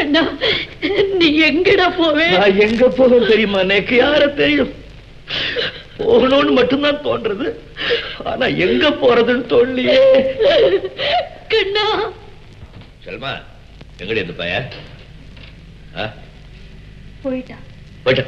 கண்ணா நீ எங்கடா போவே நான் எங்க போகும் தெரியுமா எனக்கு யார தெரியும் போகணும்னு மட்டும்தான் தோன்றது ஆனா எங்க போறதுன்னு தோணலையே கண்ணா செல்மா எங்கடி இந்த பைய போயிட்டா போயிட்ட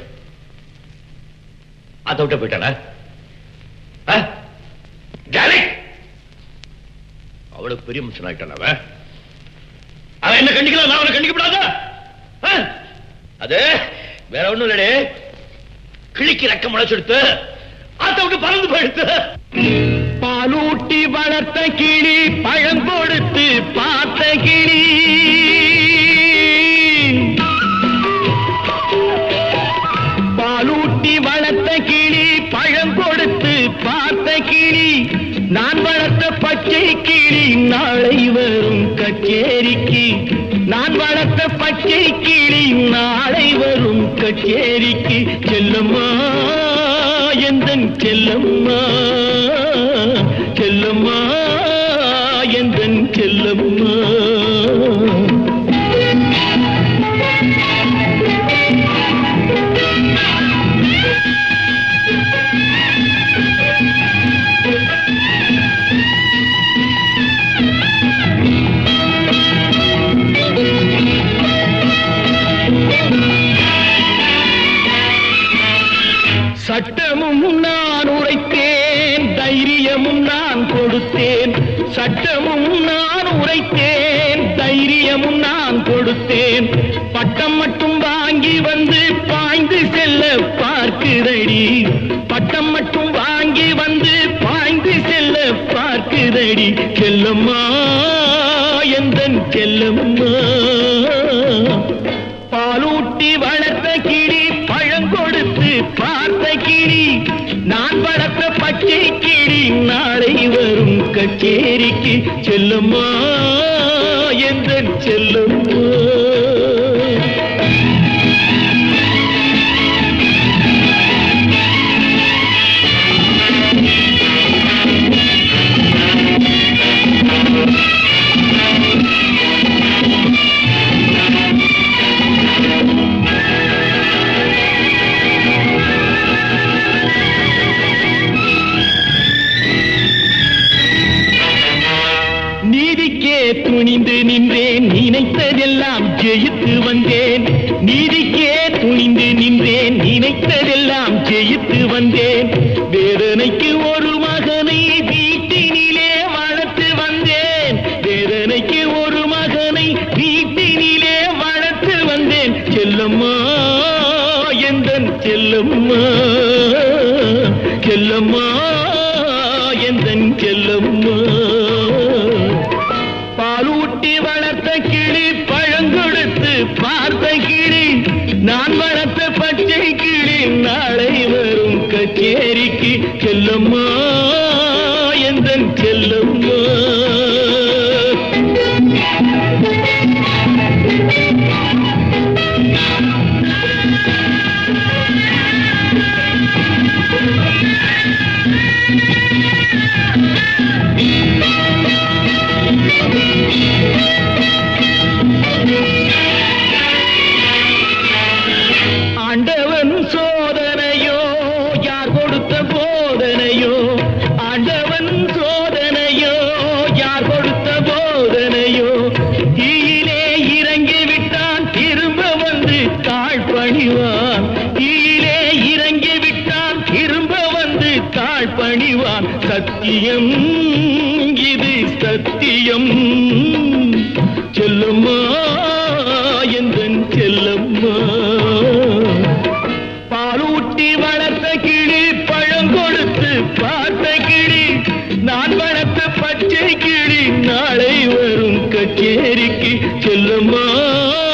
அத விட்ட போயிட்டானா ஆ? ஜானகி! அவளுக்கு பெரிய மனுஷன் ஆயிட்டான் அவன் அவன் என்ன கண்டிக்கலாம் நான் அவனை கண்டிக்கப்படாதா ஆ? அது வேற ஒண்ணும் இல்லடே கிழிக்கு ரக்கம் முளைச்செடுத்து அத விட்டு பறந்து போயிடுத்து பாலூட்டி வளர்த்த கிளி பழம் கொடுத்து பார்த்த கிளி பாலூட்டி வளர்த்த கிளி பழம் கொடுத்து பார்த்த கிளி நான் வளர்த்த பச்சை கிளி நாளை வரும் கச்சேரிக்கு நான் வளர்த்த பச்சை கிளி நாளை வரும் கச்சேரிக்கு செல்லம்மா எந்தன் செல்லம்மா செல்லம்மா எந்தன் செல்லம்மா சட்டமும் நான் உரைத்தேன் தைரியமும் நான் கொடுத்தேன் சட்டமும் நான் உரைத்தேன் தைரியமும் நான் கொடுத்தேன் பட்டம் மட்டும் வாங்கி வந்து பாய்ந்து செல்ல பார்க்குதடி பட்டம் மட்டும் வாங்கி வந்து பாய்ந்து செல்ல பார்க்குதடி செல்லம்மா எந்தன் செல்லம்மா பாலூட்டி வளர்த்த கிளி பழம் கொடுத்து பார்த்த கிளி நான் வளர்த்த பச்சை கிளி நாளை வரும் கச்சேரிக்கு செல்லம்மா எந்த செல்லம்மா நீதிக்கே துணிந்து நின்றேன் நினைத்ததெல்லாம் ஜெயித்து வந்தேன் நீதிக்கே துணிந்து நின்றேன் நினைத்ததெல்லாம் ஜெயித்து வந்தேன் வேதனைக்கு ஒரு மகனை வீட்டினிலே வளர்த்து வந்தேன் வேதனைக்கு ஒரு மகனை வீட்டினிலே வளர்த்து வந்தேன் செல்லம்மா எந்தன் செல்லம்மா செல்லம்மா எந்தன் செல்லம்மா பாலூட்டி வளர்த்த கிளி பழங்கொடுத்து பார்த்த கிளி நான் வளர்த்த பச்சை கிளி நாளை வரும் கச்சேரிக்கு செல்லம்மா எந்தன் செல்லம்மா ஆண்டவன் சோதனையோ யார் கொடுத்த போதனையோ ஆண்டவன் சோதனையோ யார் கொடுத்த போதனையோ தீயிலே இறங்கி விட்டான் திரும்ப வந்து தாழ் பணிவான் தீயிலே இறங்கி விட்டான் திரும்ப வந்து தாழ் பணிவான் சத்தியம் இது சத்தியம் செல்லுமா எந்தன் செல்லம்மா பாலூட்டி வளர்த்த கிளி பழம் கொடுத்து பார்த்த கிளி நான் வளர்த்த பச்சை கிளி நாளை வரும் கச்சேரிக்கு செல்லம்மா